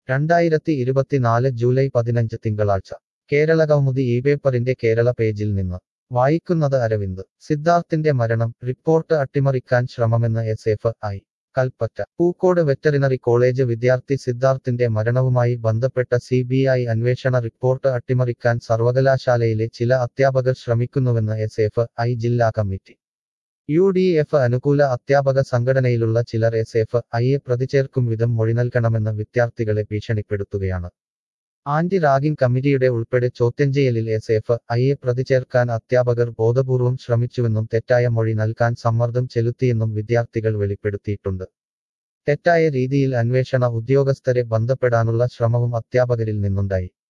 രണ്ടായിരത്തി ഇരുപത്തിനാല് ജൂലൈ പതിനഞ്ച് തിങ്കളാഴ്ച കേരള കൗമുദി ഈ പേപ്പറിന്റെ കേരള പേജിൽ നിന്ന് വായിക്കുന്നത് അരവിന്ദ് സിദ്ധാർത്ഥിന്റെ മരണം റിപ്പോർട്ട് അട്ടിമറിക്കാൻ ശ്രമമെന്ന് S F I Kalpetta Pookode veterinary college വിദ്യാർത്ഥി സിദ്ധാർത്ഥിന്റെ മരണവുമായി ബന്ധപ്പെട്ട സി ബി ഐ അന്വേഷണ റിപ്പോർട്ട് അട്ടിമറിക്കാൻ സർവകലാശാലയിലെ ചില അധ്യാപകർ ശ്രമിക്കുന്നുവെന്ന് എസ് എഫ് ഐ ജില്ലാ കമ്മിറ്റി യു ഡി എഫ് അനുകൂല അധ്യാപക സംഘടനയിലുള്ള ചിലർ എസ് എഫ് ഐയെ പ്രതിചേർക്കും വിധം മൊഴി നൽകണമെന്ന് വിദ്യാർത്ഥികളെ ഭീഷണിപ്പെടുത്തുകയാണ് ആന്റി റാഗിംഗ് കമ്മിറ്റിയുടെ ഉൾപ്പെടെ ചോദ്യം ചെയ്യലിൽ എസ് എഫ് ഐയെ പ്രതിചേർക്കാൻ അധ്യാപകർ ബോധപൂർവം ശ്രമിച്ചുവെന്നും തെറ്റായ മൊഴി നൽകാൻ സമ്മർദ്ദം ചെലുത്തിയെന്നും വിദ്യാർത്ഥികൾ വെളിപ്പെടുത്തിയിട്ടുണ്ട് തെറ്റായ രീതിയിൽ അന്വേഷണ ഉദ്യോഗസ്ഥരെ ബന്ധപ്പെടാനുള്ള ശ്രമവും അധ്യാപകരിൽ നിന്നുണ്ടായി